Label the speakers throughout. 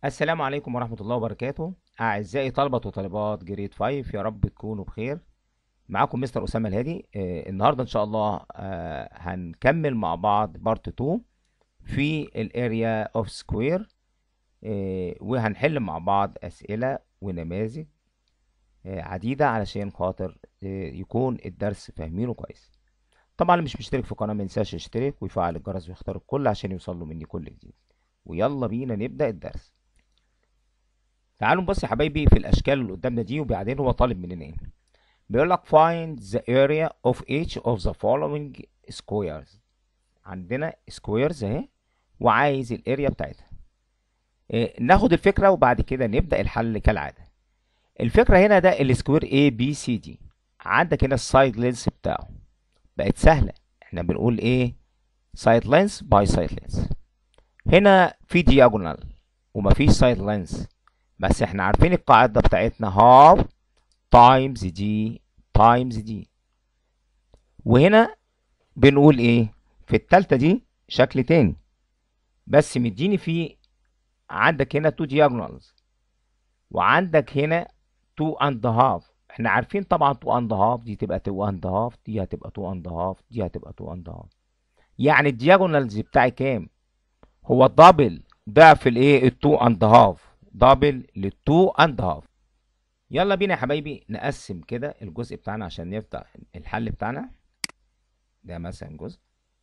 Speaker 1: السلام عليكم ورحمة الله وبركاته أعزائي طلبة وطالبات جريد 5 يا رب تكونوا بخير معاكم مستر أسامة الهادي آه النهاردة إن شاء الله آه هنكمل مع بعض بارت 2 في الاريا اوف سكوير وهنحل مع بعض أسئلة ونماذج آه عديدة علشان خاطر آه يكون الدرس فاهمينه كويس طبعا اللي مش مشترك في القناة منساش يشترك ويفعل الجرس ويختار الكل عشان يوصله مني كل جديد ويلا بينا نبدأ الدرس تعالوا نبص يا حبايبي في الاشكال اللي قدامنا دي وبعدين هو طالب مننا ايه بيقول لك find the area of each of the following squares عندنا squares اهي وعايز الاريا بتاعتها إيه ناخد الفكره وبعد كده نبدا الحل كالعاده الفكره هنا ده السكوير A B C D عندك هنا السايد لينس بتاعه بقت سهله احنا بنقول ايه سايد لينس باي سايد لينس هنا في diagonal ومفيش سايد لينس بس احنا عارفين القاعدة بتاعتنا half times دي times دي وهنا بنقول ايه في التالتة دي شكل تاني بس مديني فيه عندك هنا two diagonals وعندك هنا two and half احنا عارفين طبعا two and half دي تبقى two and half دي هتبقى two and half دي هتبقى two and half يعني الدياجونالز بتاعي كام هو الدبل ضعف الايه التو اند هاف دبل للتو اند هاف يلا بينا يا حبايبي نقسم كده الجزء بتاعنا عشان نفتح الحل بتاعنا ده مثلا جزء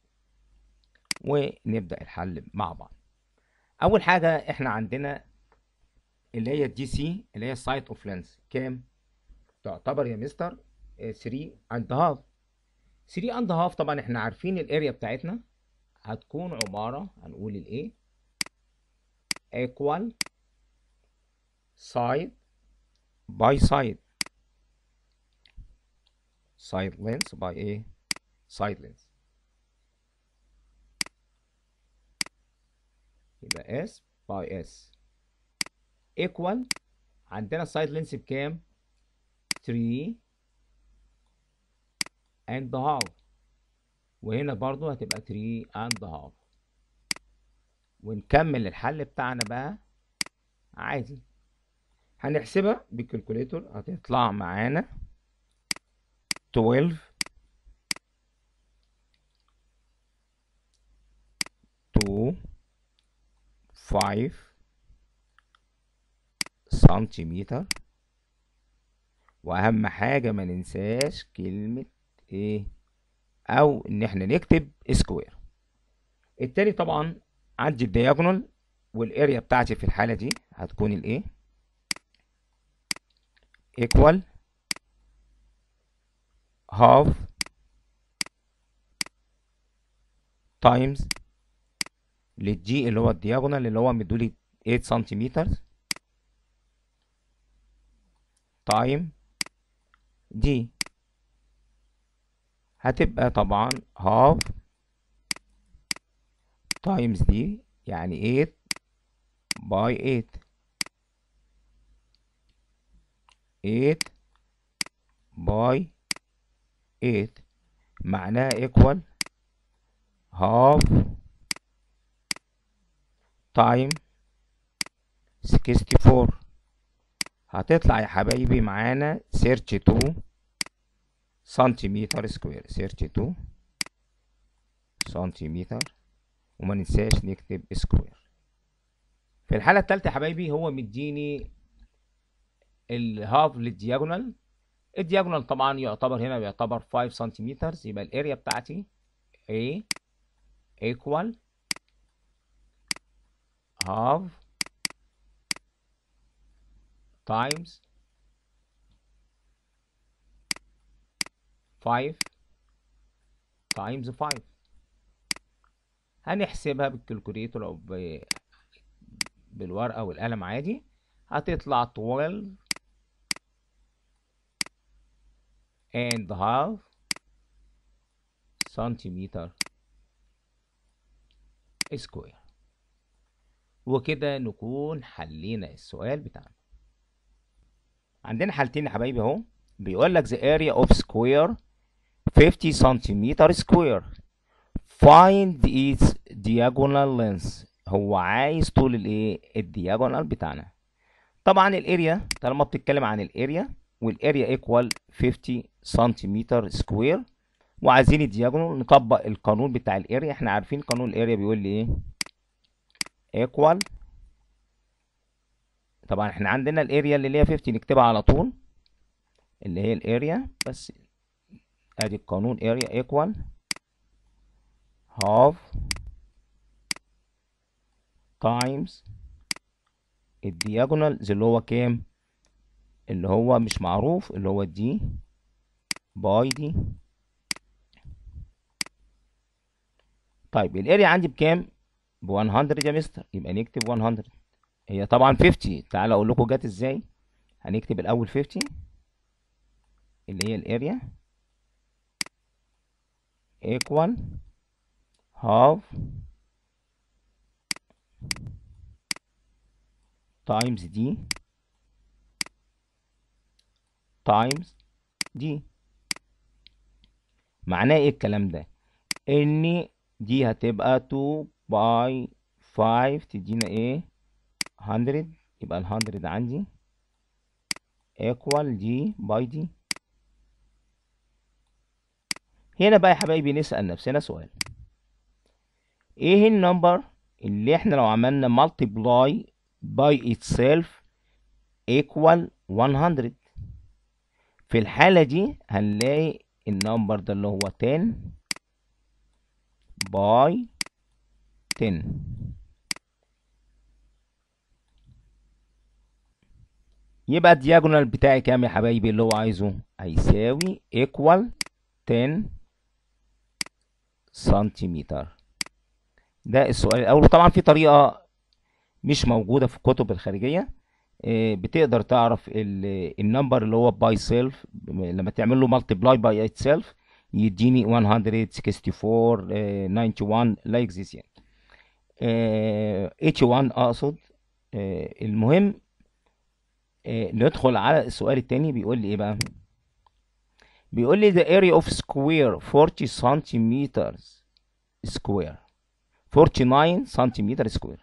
Speaker 1: ونبدأ الحل مع بعض اول حاجة احنا عندنا اللي هي الدي سي اللي هي سايت اوف لينس كام تعتبر يا مستر 3 اند هاف 3 اند هاف طبعا احنا عارفين الاريا بتاعتنا هتكون عبارة هنقول الايه equal side by side side length by ايه side length يبقى s by s equal عندنا side length بكام 3 and half وهنا برضو هتبقى 3 and half ونكمل الحل بتاعنا بقى عادي هنحسبها بالكالكوليتور هتطلع معانا 12 2 5 سنتيمتر واهم حاجة ما ننساش كلمة ايه او ان احنا نكتب سكوير التاني طبعا عندي الدياجونال والاريا بتاعتي في الحالة دي هتكون الايه equal half times للجي اللي هو الدياجونال اللي هو مدولي 8 سنتيمتر تايم دي هتبقى طبعا half times دي يعني 8 by 8 8 by 8 معناها equal half time 64 هتطلع يا حبايبي معانا 32 سنتيمتر سكوير 32 سنتيمتر وما ننساش نكتب سكوير في الحالة التالتة يا حبايبي هو مديني الهاف للدياجونال الدياجونال طبعا يعتبر هنا بيعتبر 5 سنتيمتر يبقى الاريا بتاعتي A equal half times 5 times 5 هنحسبها بالكالكوليتر او ب... بالورقة والقلم عادي هتطلع 12 and half سنتيمتر سكوير وكده نكون حلينا السؤال بتاعنا عندنا حالتين يا حبايبي اهو بيقول لك the area of square 50 سنتيمتر سكوير find its diagonal length هو عايز طول الايه الدياجونال بتاعنا طبعا الاريا طالما بتتكلم عن الاريا والاريا ايكوال 50 سنتيمتر سكوير وعايزين الدياجونال نطبق القانون بتاع الاريا احنا عارفين قانون الاريا بيقول لي ايه ايكوال طبعا احنا عندنا الاريا اللي هي 50 نكتبها على طول اللي هي الاريا بس ادي القانون اريا ايكوال هاف تايمز الدياجونال اللي هو كام اللي هو مش معروف اللي هو دي باي دي طيب الاريا عندي بكام ب 100 يا مستر يبقى نكتب 100 هي طبعا 50 تعالى اقول لكم جت ازاي هنكتب الاول 50 اللي هي الاريا equal half times دي times دي معناه ايه الكلام ده ان دي هتبقى 2 باي 5 تدينا ايه 100 يبقى ال 100 عندي equal دي باي دي هنا بقى يا حبايبي نسأل نفسنا سؤال ايه النمبر اللي احنا لو عملنا multiply by itself equal 100 في الحالة دي هنلاقي النمبر ده اللي هو 10 باي 10 يبقى الدياجونال بتاعي كام يا حبايبي اللي هو عايزه هيساوي equal 10 سنتيمتر ده السؤال الاول طبعا في طريقه مش موجوده في الكتب الخارجيه بتقدر تعرف النمبر اللي هو باي سيلف لما تعمل له مالتيبلاي باي ات سيلف يديني 164 91 لايك ذيس يعني اتش 1 اقصد المهم ندخل على السؤال التاني بيقول لي ايه بقى بيقول لي the area of square 40 centimeters square 49 centimeter square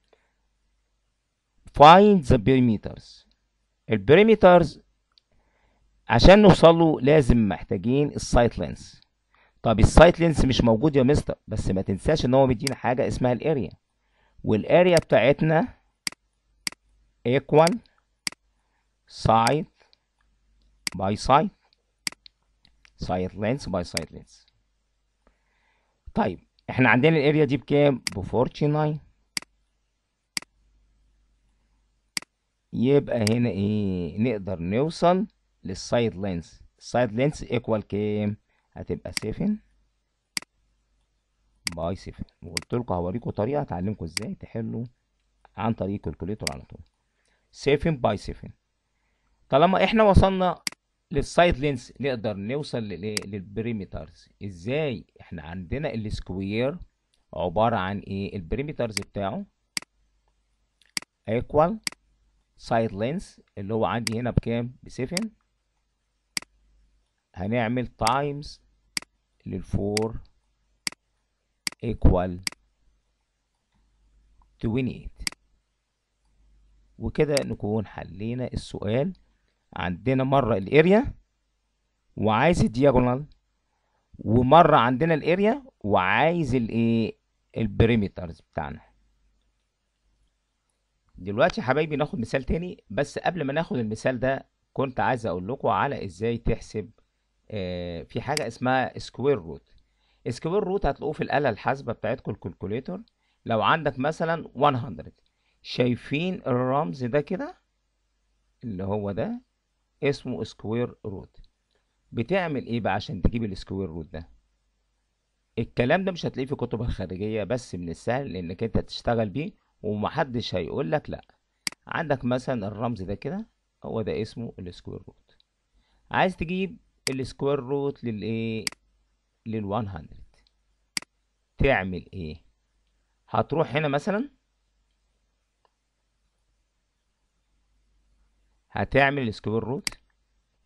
Speaker 1: find the perimeters البريمترز عشان نوصله لازم محتاجين السايت لينس طب السايت لينس مش موجود يا مستر بس ما تنساش ان هو مدينا حاجه اسمها الاريا والاريا بتاعتنا equal side by side side length by side length طيب احنا عندنا الاريا دي بكام ب 49 يبقى هنا ايه نقدر نوصل للسايد لينس السايد لينس ايكوال كام هتبقى 7 باي 7 وقلت لكم هوريكم طريقه تعلمكم ازاي تحلوا عن طريق الكالكوليتور على طول 7 باي 7 طالما احنا وصلنا للسايد لينس نقدر نوصل للايه للبريمترز ازاي احنا عندنا السكوير عباره عن ايه البريمترز بتاعه ايكوال سايد لينس اللي هو عندي هنا بكام ب 7 هنعمل تايمز للفور ايكوال 28 وكده نكون حلينا السؤال عندنا مرة الاريا وعايز الدياجونال ومرة عندنا الاريا وعايز الايه البريمترز بتاعنا دلوقتي يا حبايبي ناخد مثال تاني بس قبل ما ناخد المثال ده كنت عايز اقول لكم على ازاي تحسب آه في حاجة اسمها سكوير روت سكوير روت هتلاقوه في الآلة الحاسبة بتاعتكم الكالكوليتور لو عندك مثلا 100 شايفين الرمز ده كده اللي هو ده اسمه سكوير روت بتعمل ايه بقى عشان تجيب السكوير روت ده الكلام ده مش هتلاقيه في الكتب الخارجية بس من السهل انك انت تشتغل بيه ومحدش هيقول لك لا عندك مثلا الرمز ده كده هو ده اسمه السكوير روت عايز تجيب السكوير روت للايه لل 100 تعمل ايه هتروح هنا مثلا هتعمل السكوير روت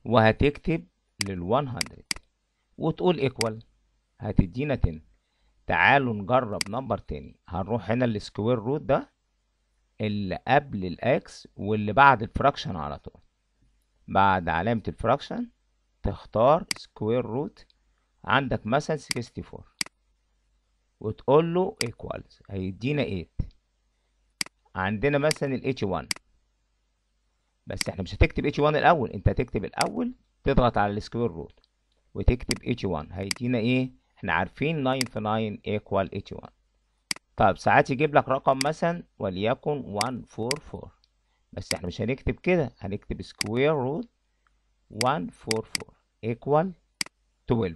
Speaker 1: وهتكتب لل 100 وتقول ايكوال هتدينا 10 تعالوا نجرب نمبر تاني هنروح هنا السكوير روت ده اللي قبل الاكس واللي بعد الفراكشن على طول بعد علامة الفراكشن تختار سكوير روت عندك مثلا 64 وتقول له equals هيدينا 8 عندنا مثلا ال h1 بس احنا مش هتكتب h1 الاول انت هتكتب الاول تضغط على السكوير روت وتكتب h1 هيدينا ايه احنا عارفين 9 في 9 equal h1 طيب ساعات يجيب لك رقم مثلا وليكن 144 بس احنا مش هنكتب كده هنكتب سكوير روت 144 equal 12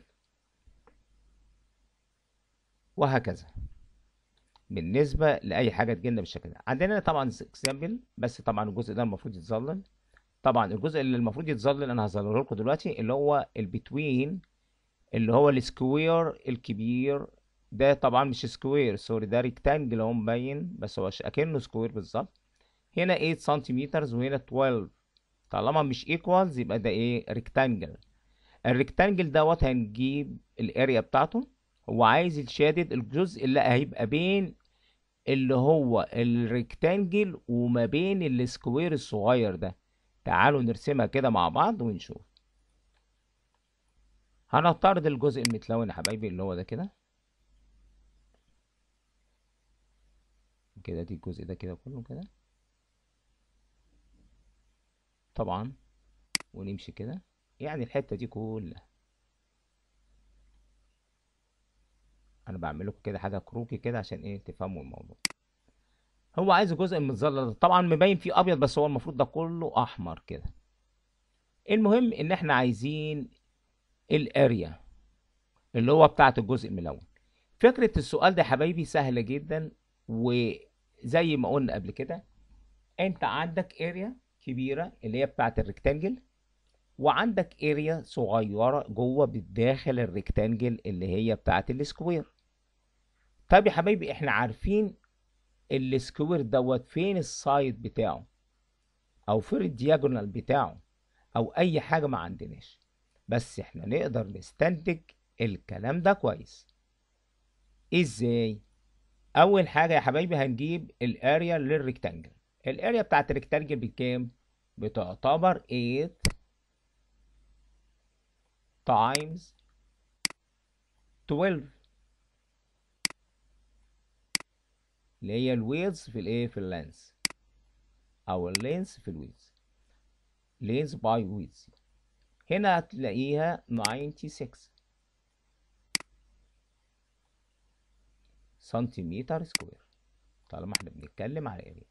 Speaker 1: وهكذا بالنسبة لأي حاجة تجيلنا بالشكل ده عندنا طبعا اكزامبل بس طبعا الجزء ده المفروض يتظلل طبعا الجزء اللي المفروض يتظلل انا هظلله لكم دلوقتي اللي هو البتوين اللي هو السكوير الكبير ده طبعا مش سكوير سوري ده ريكتانجل اهو مبين بس هو اكنه سكوير بالظبط هنا 8 سنتيمتر وهنا 12 طالما مش ايكوالز يبقى ده ايه ريكتانجل الريكتانجل دوت هنجيب الاريا بتاعته هو عايز الشادد الجزء اللي هيبقى بين اللي هو الريكتانجل وما بين السكوير الصغير ده تعالوا نرسمها كده مع بعض ونشوف هنفترض الجزء المتلون يا حبايبي اللي هو ده كده كده دي الجزء ده كده كله كده طبعا ونمشي كده يعني الحتة دي كلها انا بعمل لكم كده حاجة كروكي كده عشان ايه تفهموا الموضوع هو عايز الجزء المتظلل طبعا مبين فيه ابيض بس هو المفروض ده كله احمر كده المهم ان احنا عايزين الاريا اللي هو بتاعت الجزء الملون فكرة السؤال ده يا حبايبي سهلة جدا وزي ما قلنا قبل كده انت عندك اريا كبيرة اللي هي بتاعت الريكتانجل وعندك اريا صغيرة جوه بالداخل الريكتانجل اللي هي بتاعت السكوير طيب يا حبايبي احنا عارفين السكوير دوت فين السايد بتاعه او فين الدياجونال بتاعه او اي حاجة ما عندناش بس احنا نقدر نستنتج الكلام ده كويس ازاي اول حاجة يا حبايبي هنجيب الاريا للريكتانجل الاريا بتاعت الريكتانجل بكام بتعتبر 8 times 12 اللي هي الويدز في الايه في اللينس او اللينس في الويدز لينس باي ويدز هنا هتلاقيها 96 سنتيمتر سكوير طالما احنا بنتكلم على اريا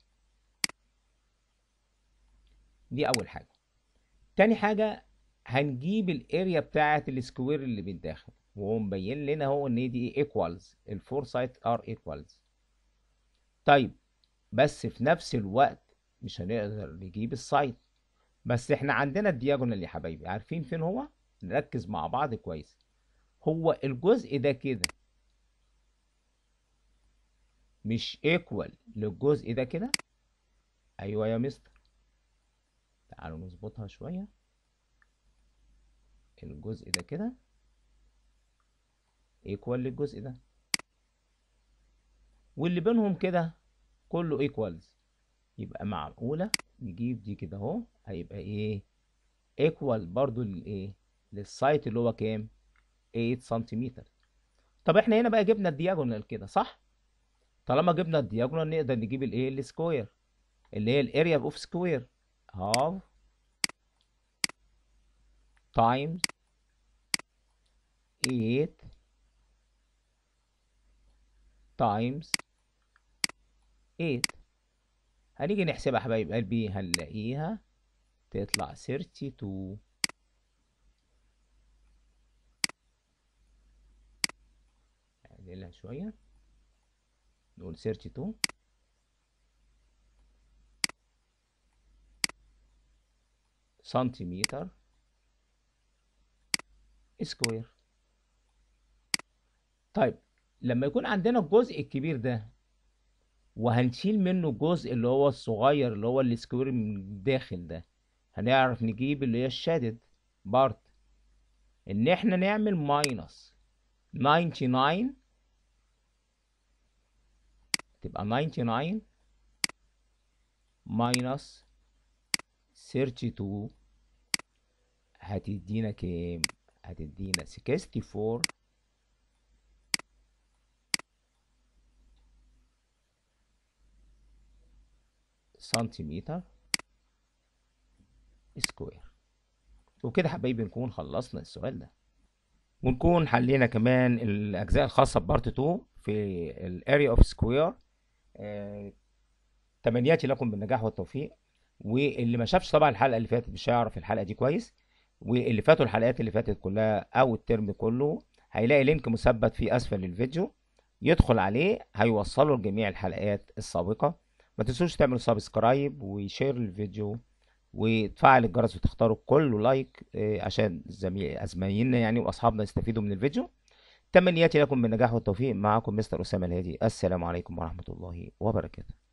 Speaker 1: دي اول حاجه تاني حاجه هنجيب الاريا بتاعه السكوير اللي بالداخل وهو مبين لنا هو ان دي ايكوالز الفور سايد ار ايكوالز طيب بس في نفس الوقت مش هنقدر نجيب السايد بس احنا عندنا الدياجونال يا حبايبي عارفين فين هو نركز مع بعض كويس هو الجزء ده كده مش ايكوال للجزء ده كده ايوه يا مستر تعالوا نظبطها شويه الجزء ده كده ايكوال للجزء ده واللي بينهم كده كله ايكوالز يبقى معقولة نجيب دي كده اهو هيبقى ايه ايكوال برضو للايه للسايت اللي هو كام 8 سنتيمتر طب احنا هنا بقى جبنا الدياجونال كده صح طالما جبنا الدياجونال نقدر نجيب الايه السكوير اللي هي الاريا اوف سكوير هاف times 8 times 8 هنيجي نحسبها يا حبايب قلبي هنلاقيها تطلع 32 نقللها شوية نقول 32 سنتيمتر سكوير طيب لما يكون عندنا الجزء الكبير ده وهنشيل منه الجزء اللي هو الصغير اللي هو السكوير من الداخل ده هنعرف نجيب اللي هي الشادد بارت ان احنا نعمل ماينس 99 تبقى 99 minus 32 هتدينا كام هتدينا 64 سنتيمتر سكوير وكده حبايبي نكون خلصنا السؤال ده ونكون حلينا كمان الاجزاء الخاصه ببارت 2 في الاريا اوف سكوير تمنياتي لكم بالنجاح والتوفيق واللي ما شافش طبعا الحلقه اللي فاتت مش هيعرف الحلقه دي كويس واللي فاتوا الحلقات اللي فاتت كلها او الترم كله هيلاقي لينك مثبت في اسفل الفيديو يدخل عليه هيوصله لجميع الحلقات السابقه ما تنسوش تعملوا سبسكرايب وشير الفيديو وتفعل الجرس وتختاروا كله لايك آه، عشان زميل زمايلنا يعني واصحابنا يستفيدوا من الفيديو تمنياتي لكم بالنجاح والتوفيق معكم مستر اسامه الهادي السلام عليكم ورحمه الله وبركاته